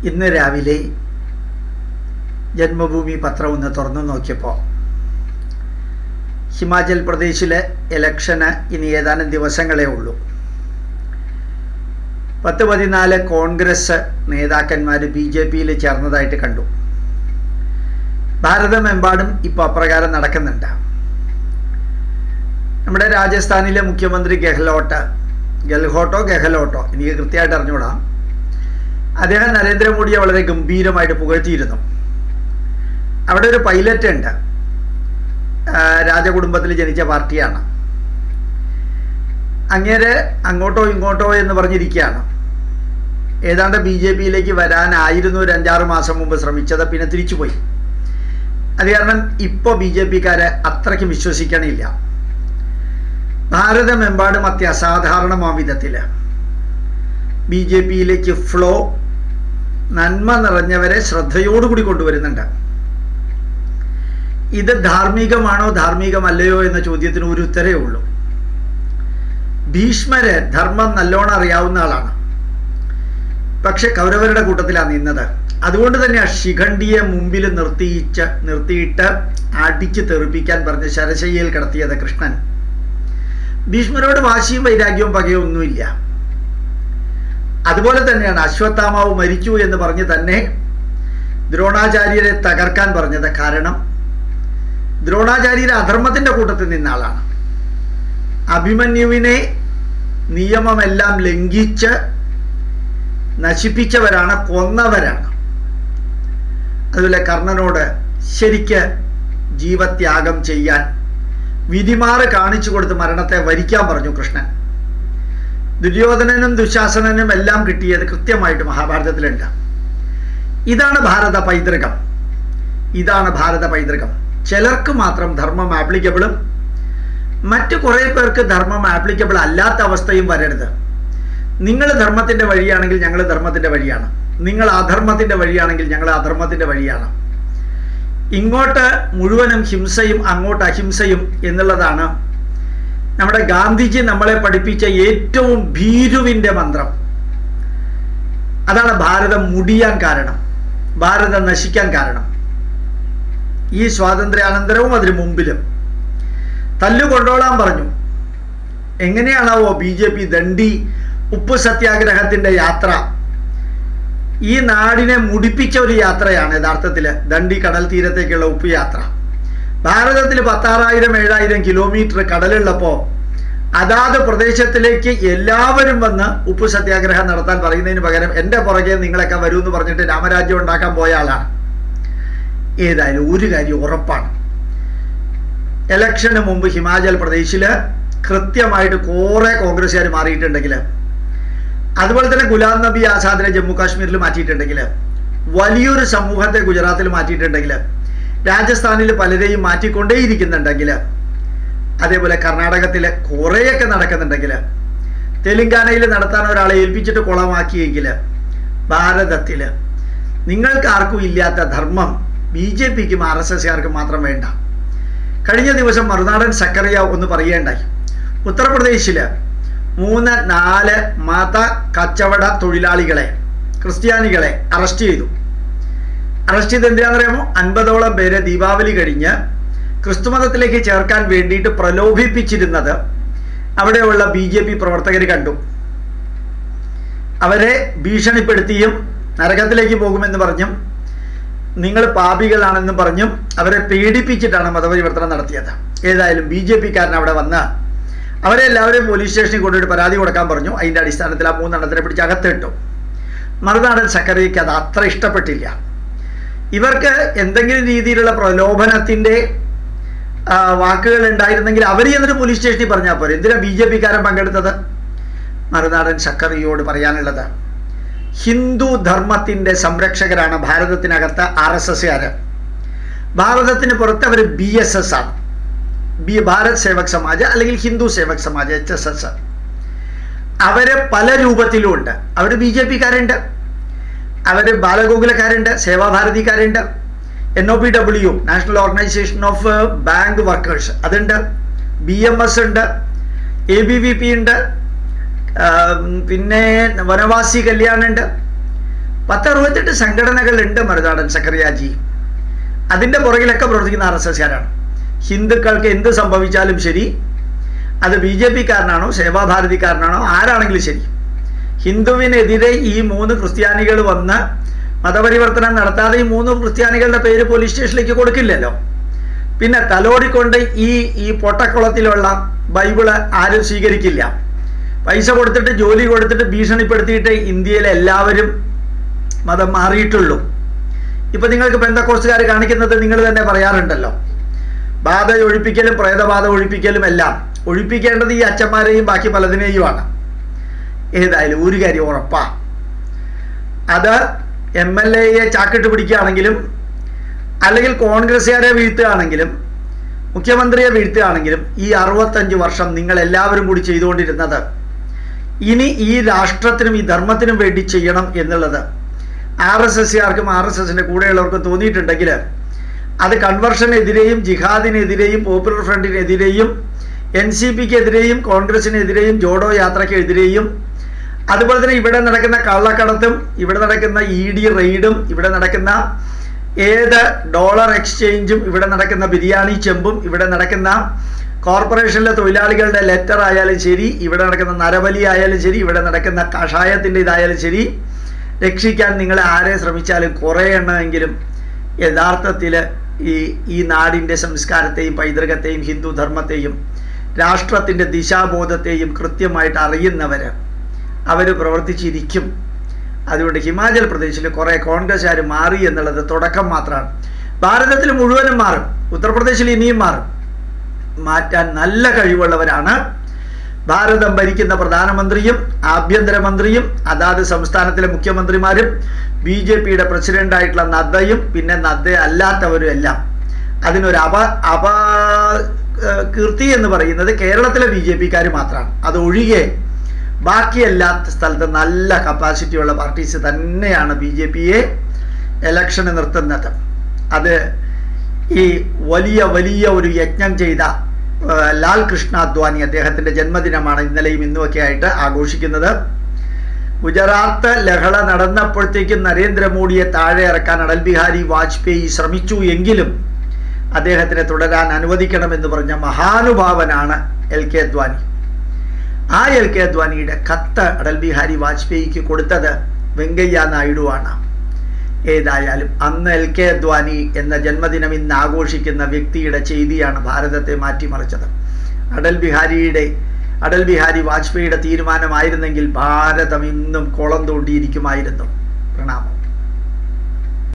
ഇന്ന് രാവിലെ ജന്മഭൂമി പത്രം ഒന്ന് തുറന്നു നോക്കിയപ്പോൾ ഹിമാചൽ പ്രദേശിലെ ഇലക്ഷന് ഇനി ഏതാനും ദിവസങ്ങളേ ഉള്ളൂ പത്ത് പതിനാല് കോൺഗ്രസ് നേതാക്കന്മാർ ബി ജെ പിയിൽ ചേർന്നതായിട്ട് കണ്ടു ഭാരതമെമ്പാടും ഇപ്പോൾ അപ്രകാരം നടക്കുന്നുണ്ട് നമ്മുടെ രാജസ്ഥാനിലെ മുഖ്യമന്ത്രി ഗെഹ്ലോട്ട് ഗെൽഹോട്ടോ ഗെഹ്ലോട്ടോ എനിക്ക് കൃത്യമായിട്ട് അറിഞ്ഞുകൂടാ അദ്ദേഹം നരേന്ദ്രമോദിയെ വളരെ ഗംഭീരമായിട്ട് പുകഴ്ത്തിയിരുന്നു അവിടെ ഒരു പൈലറ്റ് ഉണ്ട് രാജകുടുംബത്തിൽ ജനിച്ച പാർട്ടിയാണ് അങ്ങേര് അങ്ങോട്ടോ ഇങ്ങോട്ടോ എന്ന് പറഞ്ഞിരിക്കുകയാണ് ഏതാണ്ട് ബി ജെ പിയിലേക്ക് വരാനായിരുന്നു ഒരു അഞ്ചാറ് മാസം മുമ്പ് ശ്രമിച്ചത് പിന്നെ തിരിച്ചുപോയി അത് കാരണം ഇപ്പോൾ ബി ജെ പിക്കാരെ അത്രയ്ക്ക് വിശ്വസിക്കണില്ല ഭാരതമെമ്പാടും അത്യസാധാരണമാം വിധത്തിൽ ബി ജെ പിയിലേക്ക് ഫ്ലോ നന്മ നിറഞ്ഞവരെ ശ്രദ്ധയോടുകൂടി കൊണ്ടുവരുന്നുണ്ട് ഇത് ധാർമ്മികമാണോ ധാർമ്മികമല്ലയോ എന്ന ചോദ്യത്തിന് ഒരു ഉത്തരേ ഉള്ളൂ ഭീഷ്മര് ധർമ്മം നല്ലോണം അറിയാവുന്ന ആളാണ് പക്ഷെ കൗരവരുടെ കൂട്ടത്തിലാണ് നിന്നത് അതുകൊണ്ട് തന്നെ ആ ശിഖണ്ഡിയെ മുമ്പിൽ നിർത്തിയിച്ച് നിർത്തിയിട്ട് അടിച്ച് തെറിപ്പിക്കാൻ പറഞ്ഞ് ശരശയ്യയിൽ കിടത്തിയത് കൃഷ്ണൻ ഭീഷ്മരോട് വാശിയും വൈരാഗ്യവും പകയും ഒന്നുമില്ല അതുപോലെ തന്നെയാണ് അശ്വത്ഥാമാവ് മരിച്ചു എന്ന് പറഞ്ഞ് തന്നെ ദ്രോണാചാര്യരെ തകർക്കാൻ പറഞ്ഞത് കാരണം ദ്രോണാചാര്യരെ അധർമ്മത്തിന്റെ കൂട്ടത്തിൽ നിന്ന ആളാണ് അഭിമന്യുവിനെ നിയമമെല്ലാം ലംഘിച്ച് നശിപ്പിച്ചവരാണ് കൊന്നവരാണ് അതുപോലെ കർണനോട് ശരിക്ക് ജീവത്യാഗം ചെയ്യാൻ വിധിമാറ് കാണിച്ചു കൊടുത്ത് മരണത്തെ വരിക്കാൻ പറഞ്ഞു കൃഷ്ണൻ ദുര്യോധനനും ദുശാസനനും എല്ലാം കിട്ടിയത് കൃത്യമായിട്ട് മഹാഭാരതത്തിലുണ്ട് ഇതാണ് ഭാരത പൈതൃകം ഇതാണ് ഭാരത പൈതൃകം ചിലർക്ക് മാത്രം ധർമ്മം ആപ്ലിക്കബിളും മറ്റു കുറേ പേർക്ക് ധർമ്മം ആപ്ലിക്കബിൾ അല്ലാത്ത അവസ്ഥയും വരരുത് നിങ്ങൾ ധർമ്മത്തിന്റെ വഴിയാണെങ്കിൽ ഞങ്ങൾ ധർമ്മത്തിന്റെ വഴിയാണ് നിങ്ങൾ അധർമ്മത്തിന്റെ വഴിയാണെങ്കിൽ ഞങ്ങൾ അധർമ്മത്തിന്റെ വഴിയാണ് ഇങ്ങോട്ട് മുഴുവനും ഹിംസയും അങ്ങോട്ട് അഹിംസയും എന്നുള്ളതാണ് നമ്മുടെ ഗാന്ധിജി നമ്മളെ പഠിപ്പിച്ച ഏറ്റവും ഭീരുവിന്റെ മന്ത്രം അതാണ് ഭാരതം മുടിയാൻ കാരണം ഭാരതം നശിക്കാൻ കാരണം ഈ സ്വാതന്ത്ര്യാനന്തരവും അതിനു മുമ്പിലും തല്ലുകൊണ്ടോളാൻ പറഞ്ഞു എങ്ങനെയാണാവോ ബി ജെ പി ദണ്ഡി ഉപ്പ് സത്യാഗ്രഹത്തിന്റെ യാത്ര ഈ നാടിനെ മുടിപ്പിച്ച ഒരു യാത്രയാണ് യഥാർത്ഥത്തിൽ ദണ്ഡി കടൽ തീരത്തേക്കുള്ള ഉപ്പ് യാത്ര ഭാരതത്തിൽ പത്താറായിരം ഏഴായിരം കിലോമീറ്റർ കടലുള്ളപ്പോൾ അതാത് പ്രദേശത്തിലേക്ക് എല്ലാവരും വന്ന് ഉപ്പ് സത്യാഗ്രഹം നടത്താൻ പറയുന്നതിന് പകരം എൻ്റെ പുറകെ നിങ്ങളൊക്കെ വരൂ എന്ന് പറഞ്ഞിട്ട് രാമരാജ്യം ഉണ്ടാക്കാൻ പോയ ആളാണ് ഏതായാലും ഒരു കാര്യം ഉറപ്പാണ് ഇലക്ഷന് മുമ്പ് ഹിമാചൽ പ്രദേശിൽ കൃത്യമായിട്ട് കുറെ കോൺഗ്രസ്സുകാർ മാറിയിട്ടുണ്ടെങ്കിൽ അതുപോലെ തന്നെ ഗുലാം നബി ആസാദിനെ ജമ്മു കാശ്മീരിൽ മാറ്റിയിട്ടുണ്ടെങ്കിൽ വലിയൊരു സമൂഹത്തെ ഗുജറാത്തിൽ മാറ്റിയിട്ടുണ്ടെങ്കിൽ രാജസ്ഥാനിൽ പലരെയും മാറ്റിക്കൊണ്ടേയിരിക്കുന്നുണ്ടെങ്കിൽ അതേപോലെ കർണാടകത്തിൽ കുറേയൊക്കെ നടക്കുന്നുണ്ടെങ്കിൽ തെലുങ്കാനയിൽ നടത്താൻ ഒരാളെ ഏൽപ്പിച്ചിട്ട് കുളമാക്കിയെങ്കിൽ ഭാരതത്തിൽ നിങ്ങൾക്ക് ആർക്കും ഇല്ലാത്ത ധർമ്മം ബി ജെ പിക്കും ആർ എസ് എസ്കാർക്കും മാത്രം വേണ്ട കഴിഞ്ഞ ദിവസം മറുനാടൻ സക്കറിയ ഒന്ന് പറയേണ്ടായി ഉത്തർപ്രദേശിൽ മൂന്ന് നാല് മത കച്ചവട തൊഴിലാളികളെ ക്രിസ്ത്യാനികളെ അറസ്റ്റ് ചെയ്തു അറസ്റ്റ് ചെയ്ത് എന്തിനാണെന്നറിയാമോ അൻപതോളം പേരെ ദീപാവലി കഴിഞ്ഞ് ക്രിസ്തുമതത്തിലേക്ക് ചേർക്കാൻ വേണ്ടിയിട്ട് പ്രലോഭിപ്പിച്ചിരുന്നത് അവിടെയുള്ള ബി ജെ പി പ്രവർത്തകർ കണ്ടു അവരെ ഭീഷണിപ്പെടുത്തിയും നരകത്തിലേക്ക് പോകുമെന്ന് പറഞ്ഞും നിങ്ങൾ പാപികളാണെന്നും പറഞ്ഞും അവരെ പീഡിപ്പിച്ചിട്ടാണ് മതപരിവർത്തനം നടത്തിയത് ഏതായാലും ബി ജെ പിക്കാരൻ അവിടെ വന്ന് അവരെ എല്ലാവരെയും പോലീസ് സ്റ്റേഷനിൽ കൊണ്ടുപോയിട്ട് പരാതി കൊടുക്കാൻ പറഞ്ഞു അതിൻ്റെ അടിസ്ഥാനത്തിൽ ആ മൂന്നെണ്ണത്തിനെ പിടിച്ച് അകത്തിട്ടു മറുനാടൻ സക്കറിയയ്ക്ക് അത് അത്ര ഇഷ്ടപ്പെട്ടില്ല ഇവർക്ക് എന്തെങ്കിലും രീതിയിലുള്ള പ്രലോഭനത്തിൻ്റെ വാക്കുകൾ ഉണ്ടായിരുന്നെങ്കിൽ അവർ എന്നിട്ട് പോലീസ് സ്റ്റേഷനിൽ പറഞ്ഞാൽ പോരെ എന്തിനാ ബി ജെ പിക്കാരൻ പങ്കെടുത്തത് മറുനാടൻ സക്കറിയോട് പറയാനുള്ളത് ഹിന്ദു ധർമ്മത്തിൻ്റെ സംരക്ഷകരാണ് ഭാരതത്തിനകത്ത് ആർ എസ് എസ്സുകാർ ഭാരതത്തിന് പുറത്ത് അവർ ബി എസ് എസ് ആണ് ബി ഭാരത് സേവക് സമാജ് അല്ലെങ്കിൽ Hindu Sevak Samaj H S S അവര് പല രൂപത്തിലും ഉണ്ട് അവർ ബി ജെ പിക്കാരുണ്ട് അവർ ബാലഗോകുലക്കാരുണ്ട് സേവാഭാരതിക്കാരുണ്ട് N O P W national organisation of bank workers അതുണ്ട് ബി എം എസ് ഉണ്ട് എ ബി വി പി ഉണ്ട് പിന്നെ വനവാസി കല്യാണുണ്ട് പത്ത് അറുപത്തെട്ട് സംഘടനകളുണ്ട് മറുനാടൻ സക്കറിയാജി അതിൻ്റെ പുറകിലൊക്കെ പ്രവർത്തിക്കുന്ന ആർ എസ് എസ്കാരാണ് ഹിന്ദുക്കൾക്ക് എന്ത് സംഭവിച്ചാലും ശരി അത് ബി ജെ പിക്കാരനാണോ സേവാഭാരതിക്കാരനാണോ ആരാണെങ്കിലും ശരി ഹിന്ദുവിനെതിരെ ഈ മൂന്ന് ക്രിസ്ത്യാനികൾ വന്ന് മതപരിവർത്തനം നടത്താതെ ഈ മൂന്ന് ക്രിസ്ത്യാനികളുടെ പേര് പോലീസ് സ്റ്റേഷനിലേക്ക് കൊടുക്കില്ലല്ലോ പിന്നെ തലോടിക്കൊണ്ട് ഈ ഈ പൊട്ടക്കുളത്തിലുള്ള ബൈബിള് ആരും സ്വീകരിക്കില്ല പൈസ കൊടുത്തിട്ട് ജോലി കൊടുത്തിട്ട് ഭീഷണിപ്പെടുത്തിയിട്ട് ഇന്ത്യയിലെ എല്ലാവരും മതം മാറിയിട്ടുള്ളൂ ഇപ്പൊ നിങ്ങൾക്ക് ബന്ധക്കോസ്റ്റുകാർ കാണിക്കുന്നത് നിങ്ങൾ തന്നെ പറയാറുണ്ടല്ലോ ബാധ ഒഴിപ്പിക്കലും പ്രേതബാധ ഒഴിപ്പിക്കലും എല്ലാം ഒഴിപ്പിക്കേണ്ടത് ഈ അച്ഛന്മാരെയും ബാക്കി പലതിനെയുമാണ് ഏതായാലും ഒരു കാര്യം ഉറപ്പാ അത് എം എൽ എയെ ചാക്കിട്ട് പിടിക്കുകയാണെങ്കിലും അല്ലെങ്കിൽ കോൺഗ്രസ്സുകാരെ വീഴ്ത്തുകയാണെങ്കിലും മുഖ്യമന്ത്രിയെ വീഴ്ത്തുകയാണെങ്കിലും ഈ അറുപത്തഞ്ച് വർഷം നിങ്ങൾ എല്ലാവരും കൂടി ചെയ്തുകൊണ്ടിരുന്നത് ഇനി ഈ രാഷ്ട്രത്തിനും ഈ ധർമ്മത്തിനും വേണ്ടി ചെയ്യണം എന്നുള്ളത് ആർ എസ് എസ്സുകാർക്കും ആർ എസ് എസിൻ്റെ കൂടെയുള്ളവർക്കും തോന്നിയിട്ടുണ്ടെങ്കിൽ അത് കൺവർഷനെതിരെയും ജിഹാദിനെതിരെയും പോപ്പുലർ ഫ്രണ്ടിനെതിരെയും എൻ സി പിക്കെതിരെയും കോൺഗ്രസിനെതിരെയും ജോഡോ യാത്രയ്ക്കെതിരെയും അതുപോലെ തന്നെ ഇവിടെ നടക്കുന്ന കള്ളക്കടത്തും ഇവിടെ നടക്കുന്ന ഇ ഡി റെയ്ഡും ഇവിടെ നടക്കുന്ന ഏത് ഡോളർ എക്സ്ചേഞ്ചും ഇവിടെ നടക്കുന്ന ബിരിയാണി ചെമ്പും ഇവിടെ നടക്കുന്ന കോർപ്പറേഷനിലെ തൊഴിലാളികളുടെ ലെറ്റർ ആയാലും ശരി ഇവിടെ നടക്കുന്ന നരബലി ആയാലും ശരി ഇവിടെ നടക്കുന്ന കഷായത്തിൻ്റെ ഇതായാലും ശരി രക്ഷിക്കാൻ നിങ്ങൾ ആരെ ശ്രമിച്ചാലും കുറേ എണ്ണമെങ്കിലും യഥാർത്ഥത്തിൽ ഈ ഈ നാടിൻ്റെ സംസ്കാരത്തെയും പൈതൃകത്തെയും ഹിന്ദു ധർമ്മത്തെയും രാഷ്ട്രത്തിൻ്റെ ദിശാബോധത്തെയും കൃത്യമായിട്ട് അറിയുന്നവർ അവർ പ്രവർത്തിച്ചിരിക്കും അതുകൊണ്ട് ഹിമാചൽ പ്രദേശിൽ കുറേ കോൺഗ്രസ്സുകാർ മാറി എന്നുള്ളത് തുടക്കം മാത്രമാണ് ഭാരതത്തിൽ മുഴുവനും മാറും ഉത്തർപ്രദേശിൽ ഇനിയും മാറും മാറ്റാൻ നല്ല കഴിവുള്ളവരാണ് ഭാരതം ഭരിക്കുന്ന പ്രധാനമന്ത്രിയും ആഭ്യന്തരമന്ത്രിയും അതാത് സംസ്ഥാനത്തിലെ മുഖ്യമന്ത്രിമാരും ബി ജെ പിയുടെ പ്രസിഡന്റായിട്ടുള്ള നദ്ദയും പിന്നെ നദ്ദ അല്ലാത്തവരും എല്ലാം അതിനൊരു അപ അപ കീർത്തി എന്ന് പറയുന്നത് കേരളത്തിലെ ബി ജെ പിക്കാർ മാത്രമാണ് അതൊഴികെ ബാക്കിയല്ലാത്ത സ്ഥലത്ത് നല്ല കപ്പാസിറ്റിയുള്ള പാർട്ടീസ് തന്നെയാണ് ബി ജെ പിയെ എലക്ഷന് നിർത്തുന്നത് അത് ഈ വലിയ വലിയ ഒരു യജ്ഞം ചെയ്ത ലാൽ കൃഷ്ണ അദ്വാനി അദ്ദേഹത്തിൻ്റെ ജന്മദിനമാണ് ഇന്നലെയും ഇന്നുമൊക്കെ ആയിട്ട് ആഘോഷിക്കുന്നത് ഗുജറാത്ത് ലഹള നടന്നപ്പോഴത്തേക്കും നരേന്ദ്രമോദിയെ താഴെ ഇറക്കാൻ അടൽ ബിഹാരി വാജ്പേയി ശ്രമിച്ചു എങ്കിലും അദ്ദേഹത്തിനെ തുടരാൻ അനുവദിക്കണമെന്ന് പറഞ്ഞ മഹാനുഭാവനാണ് എൽ കെ അദ്വാനി ആ എൽ കെ അദ്വാനിയുടെ കത്ത് അടൽ ബിഹാരി വാജ്പേയിക്ക് കൊടുത്തത് വെങ്കയ്യ നായിഡുവാണ് ഏതായാലും അന്ന് എൽ കെ അദ്വാനി എന്ന ജന്മദിനം ഇന്ന് ആഘോഷിക്കുന്ന വ്യക്തിയുടെ ചെയ്തിയാണ് ഭാരതത്തെ മാറ്റിമറിച്ചത് അടൽ ബിഹാരിയുടെ അടൽ ബിഹാരി വാജ്പേയിയുടെ തീരുമാനമായിരുന്നെങ്കിൽ ഭാരതം ഇന്നും കുളം തോണ്ടിയിരിക്കുമായിരുന്നു പ്രണാമം